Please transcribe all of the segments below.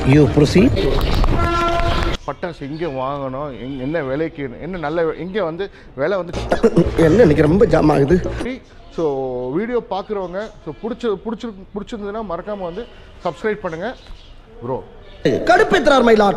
You proceed. பட்டாசு எங்கே வாங்கணும் எங் என்ன விலைக்கு என்ன நல்ல எங்கே வந்து விலை வந்து என்ன இன்னைக்கு ரொம்ப ஜாம் ஆகுது ஸோ வீடியோ பார்க்குறவங்க ஸோ பிடிச்ச பிடிச்சி பிடிச்சிருந்ததுன்னா மறக்காமல் வந்து சப்ஸ்கிரைப் பண்ணுங்கள் ப்ரோ கடுப்பேத்துறார் மயிலாட்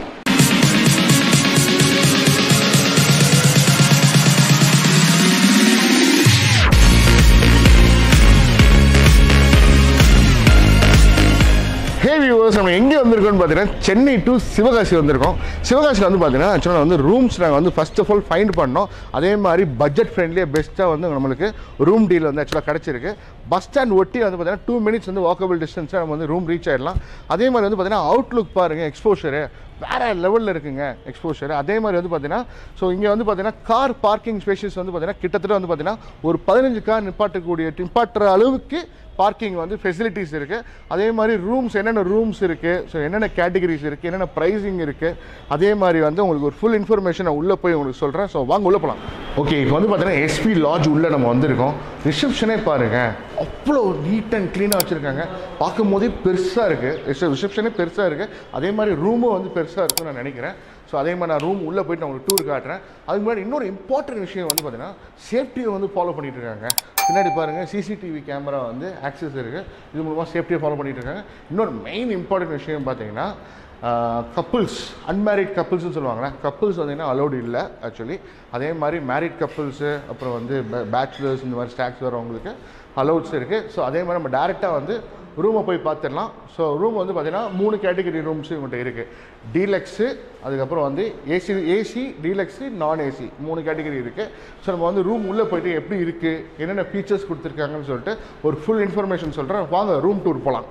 ஹே வியூவர்ஸ் நம்ம எங்கே வந்திருக்கோம்னு பார்த்தீங்கன்னா சென்னை டு சிவகாசி வந்திருக்கோம் சிவகாசியில் வந்து பார்த்தீங்கன்னா ஆக்சுவலாக வந்து ரூம்ஸ் நாங்கள் வந்து ஃபர்ஸ்ட் ஆஃப் ஆல் ஃபைண்ட் பண்ணோம் அதே மாதிரி பட்ஜெட் ஃப்ரெண்ட்லியாக பெஸ்ட்டாக வந்து நம்மளுக்கு ரூம் டீல் வந்து ஆக்சுவலாக கிடச்சிருக்கு பஸ் ஸ்டாண்ட் ஒட்டி வந்து பார்த்தீங்கன்னா டூ மினிட்ஸ் வந்து வாக்கபிள் டிஸ்டன்ஸாக நம்ம வந்து ரூம் ரீச் ஆயிடலாம் அதே மாதிரி வந்து பார்த்தீங்கன்னா அவுட்லுக் பாருங்கள் எக்ஸ்போஷரு வேறு லெவலில் இருக்குங்க எக்ஸ்போஷர் அதே மாதிரி வந்து பார்த்தீங்கன்னா ஸோ இங்கே வந்து பார்த்தீங்கன்னா கார் பார்க்கிங் ஸ்பேஷஸ் வந்து பார்த்தீங்கன்னா கிட்டத்தட்ட வந்து பார்த்தீங்கன்னா ஒரு பதினஞ்சு கார் நிப்பாட்டக்கூடிய நிப்பாட்டுற அளவுக்கு பார்க்கிங் வந்து ஃபெசிலிட்டிஸ் இருக்குது அதே மாதிரி ரூம்ஸ் என்னென்ன ரூம்ஸ் இருக்குது ஸோ என்னென்ன கேட்டகரிஸ் இருக்குது என்னென்ன ப்ரைஸிங் இருக்குது அதே மாதிரி வந்து உங்களுக்கு ஒரு ஃபுல் இன்ஃபர்மேஷன் நான் உள்ளே போய் உங்களுக்கு சொல்கிறேன் ஸோ வாங்க உள்ளே போகலாம் ஓகே இப்போ வந்து பார்த்தீங்கன்னா எஸ்பி லாட்ஜ் உள்ளே நம்ம வந்திருக்கோம் ரிசப்ஷனே பாருங்கள் அவ்வளோ நீட் அண்ட் க்ளீனாக வச்சுருக்காங்க பார்க்கும் போதே பெருசாக இருக்குது ரிசப்ஷனே பெருசாக இருக்குது அதே மாதிரி ரூமும் வந்து பெருசாக இருக்கும்னு நான் நினைக்கிறேன் ஸோ அதே மாதிரி நான் ரூம் உள்ளே போயிட்டு நான் உங்களுக்கு டூர் காட்டுறேன் அதுக்கு முன்னாடி இன்னொரு இம்பார்ட்டன்ட் விஷயம் வந்து பார்த்தீங்கன்னா சேஃப்டியை வந்து ஃபாலோ பண்ணிட்டு இருக்காங்க பின்னாடி பாருங்கள் சிசிடிவி கேமரா வந்து ஆக்சஸ் இருக்குது இது மூலமாக சேஃப்டியை ஃபாலோ பண்ணிட்டு இருக்காங்க இன்னொரு மெயின் இம்பார்ட்டன்ட் விஷயம் பார்த்தீங்கன்னா கப்புள்ஸ் அன்மேரிட் கப்புள்ஸ்னு சொல்லுவாங்களே கப்புள்ஸ் வந்தீங்கன்னா அலௌடு இல்லை ஆக்சுவலி அதே மாதிரி மேரிட் கப்புள்ஸு அப்புறம் வந்து பேச்சுலர்ஸ் இந்த மாதிரி ஸ்டாக்ஸ் வரவங்களுக்கு அலௌட்ஸ் இருக்குது ஸோ அதே மாதிரி நம்ம டேரெக்டாக வந்து ரூமை போய் பார்த்துடலாம் ஸோ ரூம் வந்து பார்த்தீங்கன்னா மூணு கேட்டகரி ரூம்ஸ் இவங்கள்ட்ட இருக்குது டீலக்ஸு அதுக்கப்புறம் வந்து AC AC deluxe non AC மூணு கேட்டகரி இருக்குது ஸோ நம்ம வந்து ரூம் உள்ளே போயிட்டு எப்படி இருக்குது என்னென்ன ஃபீச்சர்ஸ் கொடுத்துருக்காங்கன்னு சொல்லிட்டு ஒரு ஃபுல் இன்ஃபர்மேஷன் சொல்கிறேன் வாங்க ரூம் டூர் போகலாம்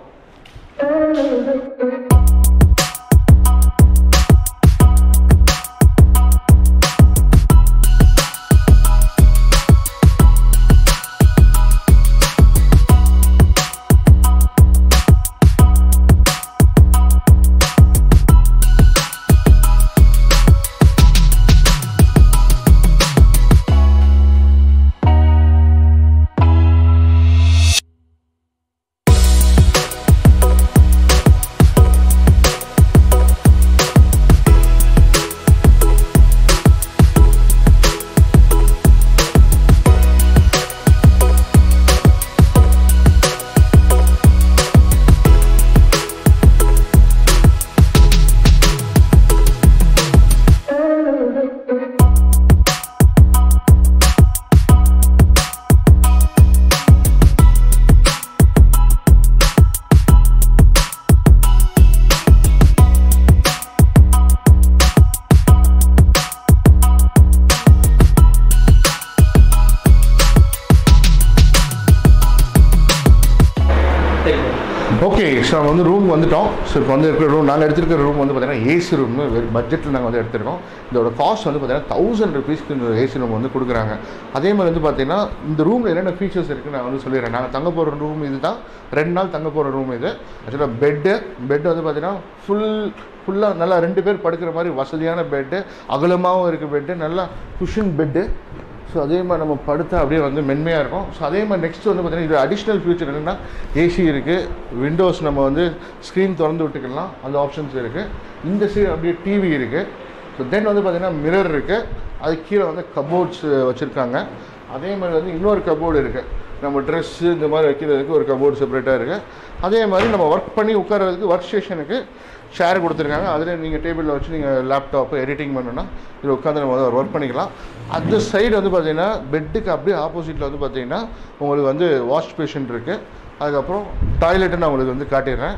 ஓகே ஸோ நம்ம வந்து ரூம் வந்துட்டோம் ஸோ இப்போ வந்து இருக்கிற ரூம் நாங்கள் எடுத்திருக்கிற ரூம் வந்து பார்த்தீங்கன்னா ஏசி ரூம் பட்ஜெட்டில் நாங்கள் வந்து எடுத்திருக்கோம் இதோட காஸ்ட் வந்து பார்த்தீங்கன்னா தௌசண்ட் ருபீஸ்க்கு இந்த ஏசி ரூம் வந்து கொடுக்குறாங்க அதே மாதிரி வந்து பார்த்தீங்கன்னா இந்த ரூமில் என்னென்ன ஃபீச்சர்ஸ் இருக்குன்னு நான் வந்து சொல்லிடுறேன் நாங்கள் தங்க போகிற ரூம் இது தான் ரெண்டு நாள் தங்க போகிற ரூம் இது ஆக்சுவலாக பெட்டு பெட் வந்து பார்த்தீங்கன்னா ஃபுல் ஃபுல்லாக நல்லா ரெண்டு பேர் படுக்கிற மாதிரி வசதியான பெட்டு அகலமாகவும் இருக்குது பெட்டு நல்லா குஷன் பெட்டு ஸோ அதே மாதிரி நம்ம படுத்தா அப்படியே வந்து மென்மையாக இருக்கும் ஸோ அதே மாதிரி நெக்ஸ்ட் வந்து பார்த்தீங்கன்னா இது அடிஷ்னல் ஃபியூச்சர் என்னென்னா ஏசி இருக்குது விண்டோஸ் நம்ம வந்து ஸ்க்ரீன் திறந்து விட்டுக்கலாம் அந்த ஆப்ஷன்ஸ் இருக்குது இந்த சைடு அப்படியே டிவி இருக்குது ஸோ தென் வந்து பார்த்தீங்கன்னா மிரர் இருக்குது அது கீழே வந்து கபோர்ட்ஸ் வச்சுருக்காங்க அதே மாதிரி வந்து இன்னொரு கபோர்டு இருக்குது நம்ம ட்ரெஸ்ஸு இந்த மாதிரி வைக்கிறதுக்கு ஒரு கபோர்டு செப்பரேட்டாக இருக்குது அதே மாதிரி நம்ம ஒர்க் பண்ணி உட்கார்றதுக்கு ஒர்க் ஸ்டேஷனுக்கு ஷேர் கொடுத்துருக்காங்க அதில் நீங்கள் டேபிளில் வச்சு நீங்கள் லேப்டாப்பு எடிட்டிங் பண்ணணும்னா இதில் உட்காந்து நம்ம வந்து ஒர்க் பண்ணிக்கலாம் அந்த சைடு வந்து பார்த்தீங்கன்னா பெட்டுக்கு அப்படியே ஆப்போசிட்டில் வந்து பார்த்தீங்கன்னா உங்களுக்கு வந்து வாஷ் பேஷன் இருக்குது அதுக்கப்புறம் டாய்லெட்டு நான் உங்களுக்கு வந்து காட்டிடுறேன்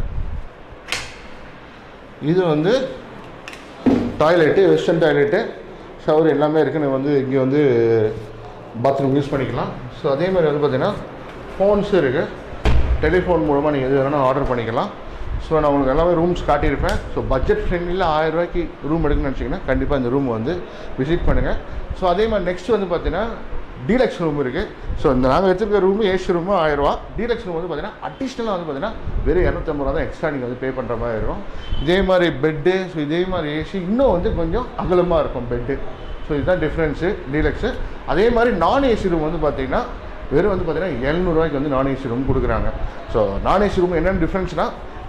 இது வந்து டாய்லெட்டு வெஸ்டர்ன் டாய்லெட்டு ஷவர் எல்லாமே இருக்குது நம்ம வந்து இங்கே வந்து பாத்ரூம் யூஸ் பண்ணிக்கலாம் ஸோ அதே மாதிரி வந்து பார்த்தீங்கன்னா ஃபோன்ஸும் இருக்குது டெலிஃபோன் மூலமாக நீங்கள் எது வேணால் ஆர்டர் பண்ணிக்கலாம் ஸோ நான் உங்களுக்கு எல்லாமே ரூம்ஸ் காட்டியிருப்பேன் ஸோ பட்ஜெட் ஃப்ரெண்ட்லியில் ஆயிரம் ரூபாய்க்கு ரூம் எடுக்கணும்னு நினச்சிங்கன்னா கண்டிப்பாக இந்த ரூம் வந்து விசிட் பண்ணுங்கள் ஸோ அதே மாதிரி நெக்ஸ்ட் வந்து பார்த்தீங்கன்னா டீலக்ஸ் ரூம் இருக்குது ஸோ இந்த நாங்கள் வச்சிருக்க ரூமு ஏசி ரூமு ஆயிரரூவா டீலக்ஸ் ரூம் வந்து பார்த்தீங்கன்னா அடிஷ்னலாக வந்து பார்த்தீங்கன்னா வெறும் இரநூத்தம்பது ரூபா தான் எக்ஸ்ட்ரா நீங்கள் வந்து பே பண்ணுற மாதிரி இருக்கும் இதே மாதிரி பெட்டு ஸோ இதே மாதிரி ஏசி இன்னும் வந்து கொஞ்சம் அகலமாக இருக்கும் பெட்டு ஸோ இதுதான் டிஃப்ரென்ஸு டீலக்ஸு அதே மாதிரி நான் ஏசி ரூம் வந்து பார்த்தீங்கன்னா வெறும் வந்து பார்த்தீங்கன்னா எழுநூறுவாய்க்கு வந்து நான் ஏசி ரூம் கொடுக்குறாங்க ஸோ நான் ஏசி ரூம் என்னென்ன டிஃப்ரென்ஸ்னால்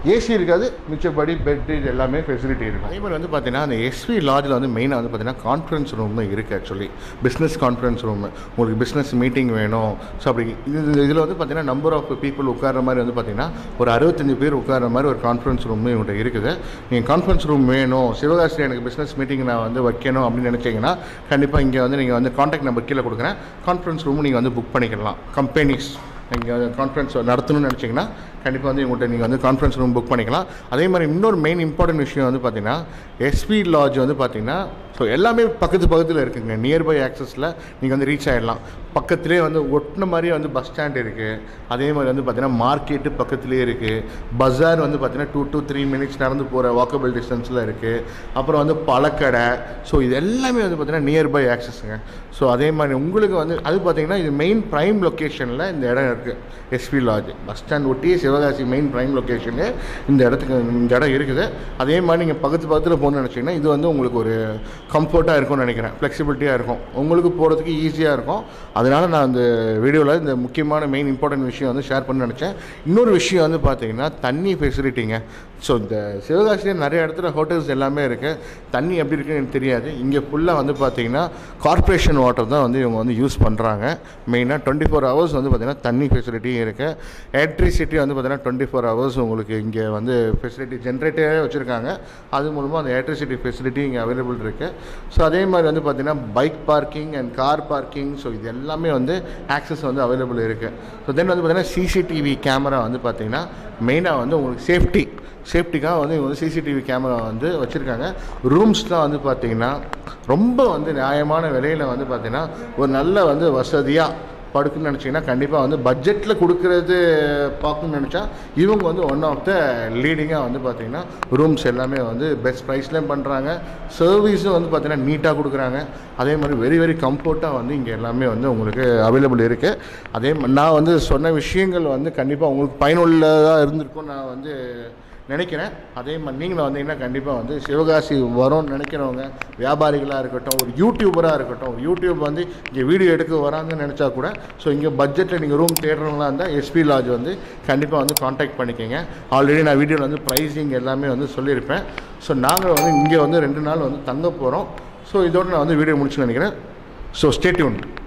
ஏசி இருக்காது மிச்சப்படி பெட் இது எல்லாமே ஃபெசிலிட்டி இருக்கும் அதே மாதிரி வந்து பார்த்தீங்கன்னா அந்த எஸ்வி லாட்ஜில் வந்து மெயினாக வந்து பார்த்தீங்கன்னா கான்ஃபரன்ஸ் ரூம் இருக்குது ஆக்சுவலி பிஸ்னஸ் கான்ஃபரன்ஸ் ரூம் உங்களுக்கு பிஸ்னஸ் மீட்டிங் வேணும் ஸோ அப்படி இது இதில் வந்து பார்த்தீங்கன்னா நம்பர் ஆஃப் பீப்புள் உட்கார்ற மாதிரி வந்து பார்த்தீங்கன்னா ஒரு அறுபத்தஞ்சு பேர் உட்கார்ற மாதிரி ஒரு கான்ஃபரன்ஸ் ரூம் இவங்கள்ட்ட இருக்குது நீங்கள் கான்ஃபரன்ஸ் ரூம் வேணும் சிவகாசியில் எனக்கு பிஸ்னஸ் மீட்டிங் நான் வந்து வைக்கணும் அப்படின்னு நினச்சிங்கன்னா கண்டிப்பாக இங்கே வந்து நீங்கள் வந்து காண்டாக்ட் நம்பர் கீழே கொடுக்குறேன் கான்ஃபரன்ஸ் ரூம் நீங்கள் வந்து புக் பண்ணிக்கலாம் கம்பெனிஸ் நீங்கள் கான்ஃபரன்ஸ் நடத்தணும்னு நினச்சிங்கன்னா கண்டிப்பாக வந்து உங்கள்கிட்ட நீங்கள் வந்து கான்ஃபரன்ஸ் ரூம் புக் பண்ணிக்கலாம் அதே மாதிரி இன்னொரு மெயின் இம்பார்ட்டன்ட் விஷயம் வந்து பார்த்தீங்கன்னா எஸ்பி லாட்ஜ் வந்து பார்த்தீங்கன்னா ஸோ எல்லாமே பக்கத்து பக்கத்தில் இருக்குங்க நியர்பை ஆக்சஸில் நீங்கள் வந்து ரீச் ஆகிடலாம் பக்கத்துலேயே வந்து ஒட்டின மாதிரியே வந்து பஸ் ஸ்டாண்ட் இருக்குது அதே மாதிரி வந்து பார்த்தீங்கன்னா மார்க்கெட்டு பக்கத்துலேயே இருக்குது பஜார் வந்து பார்த்தீங்கன்னா டூ to த்ரீ மினிட்ஸ் நடந்து போகிற வாக்கபிள் டிஸ்டன்ஸில் இருக்குது அப்புறம் வந்து பழக்கடை ஸோ இது எல்லாமே வந்து பார்த்தீங்கன்னா நியர்பை ஆக்சஸுங்க ஸோ அதே மாதிரி உங்களுக்கு வந்து அது பார்த்தீங்கன்னா இது மெயின் ப்ரைம் லொக்கேஷனில் இந்த இடம் இருக்குது எஸ்பி லாட்ஜ் பஸ் ஸ்டாண்ட் ஒட்டி சிவகாசி மெயின் ப்ரைம் லொக்கேஷனு இந்த இடத்துக்கு இந்த இடம் இருக்குது அதே மாதிரி நீங்கள் பக்கத்து பக்கத்தில் போகணும்னு நினச்சிங்கன்னா இது வந்து உங்களுக்கு ஒரு கம்ஃபர்ட்டாக இருக்கும்னு நினைக்கிறேன் ஃப்ளெக்சிபிலிட்டியாக இருக்கும் உங்களுக்கு போகிறதுக்கு ஈஸியாக இருக்கும் அதனால் நான் இந்த வீடியோவில் இந்த முக்கியமான மெயின் இம்பார்ட்டன்ட் விஷயம் வந்து ஷேர் பண்ண நினச்சேன் இன்னொரு விஷயம் வந்து பார்த்தீங்கன்னா தண்ணி ஃபெசிலிட்டிங்க ஸோ இந்த சிவகாசியில் நிறைய இடத்துல ஹோட்டல்ஸ் எல்லாமே இருக்குது தண்ணி எப்படி இருக்குன்னு எனக்கு தெரியாது இங்கே ஃபுல்லாக வந்து பார்த்தீங்கன்னா கார்ப்பரேஷன் வாட்டர் தான் வந்து இவங்க வந்து யூஸ் பண்ணுறாங்க மெயினாக டுவெண்ட்டி ஃபோர் ஹவர்ஸ் வந்து பார்த்திங்கன்னா தண்ணி ஃபெசிலிட்டியும் இருக்குது எலக்ட்ரிசிட்டி வந்து பார்த்திங்கன்னா டுவெண்ட்டி ஃபோர் ஹவர்ஸ் உங்களுக்கு இங்கே வந்து ஃபெசிலிட்டி ஜென்ரேட்டரே வச்சுருக்காங்க அது மூலமாக அந்த எலக்ட்ரிசிட்டி ஃபெசிலிட்டி இங்கே அவைலபிள் இருக்குது ஸோ அதே மாதிரி வந்து பார்த்திங்கன்னா bike parking and car parking so இது எல்லாமே வந்து ஆக்சஸ் வந்து அவைலபிள் இருக்குது ஸோ தென் வந்து பார்த்திங்கன்னா சிசிடிவி கேமரா வந்து பார்த்திங்கன்னா மெயினாக வந்து உங்களுக்கு சேஃப்டி சேஃப்டிக்காக வந்து இவங்க வந்து சிசிடிவி கேமரா வந்து வச்சுருக்காங்க ரூம்ஸ்லாம் வந்து பார்த்திங்கன்னா ரொம்ப வந்து நியாயமான விலையில் வந்து பார்த்திங்கன்னா ஒரு நல்ல வந்து வசதியாக படுக்குன்னு நினச்சிங்கன்னா கண்டிப்பாக வந்து பட்ஜெட்டில் கொடுக்குறது பார்க்கணும்னு நினச்சா இவங்க வந்து ஒன் ஆஃப் த லீடிங்காக வந்து பார்த்திங்கன்னா ரூம்ஸ் எல்லாமே வந்து பெஸ்ட் ப்ரைஸ்லேயும் பண்ணுறாங்க சர்வீஸும் வந்து பார்த்திங்கன்னா நீட்டாக கொடுக்குறாங்க அதே மாதிரி வெரி வெரி கம்ஃபர்ட்டாக வந்து இங்கே எல்லாமே வந்து உங்களுக்கு அவைலபிள் இருக்குது அதே மாதிரி நான் வந்து சொன்ன விஷயங்கள் வந்து கண்டிப்பாக உங்களுக்கு பயனுள்ளதாக இருந்திருக்கும் நான் வந்து நினைக்கிறேன் அதே மாதிரி நீங்களும் வந்தீங்கன்னா கண்டிப்பாக வந்து சிவகாசி வரும்னு நினைக்கிறவங்க வியாபாரிகளாக இருக்கட்டும் ஒரு யூடியூபராக இருக்கட்டும் ஒரு யூடியூப் வந்து இங்கே வீடியோ எடுக்க வராங்கன்னு நினச்சா கூட ஸோ இங்கே பட்ஜெட்டில் நீங்கள் ரூம் தேடுறவங்களா இருந்தால் எஸ்பி லாட்ஜ் வந்து கண்டிப்பாக வந்து காண்டாக்ட் பண்ணிக்கோங்க ஆல்ரெடி நான் வீடியோவில் வந்து ப்ரைஸிங் எல்லாமே வந்து சொல்லியிருப்பேன் ஸோ நாங்கள் வந்து இங்கே வந்து ரெண்டு நாள் வந்து தங்க போகிறோம் ஸோ இதோட நான் வந்து வீடியோ முடிச்சுன்னு நினைக்கிறேன் ஸோ ஸ்டேட்யூன்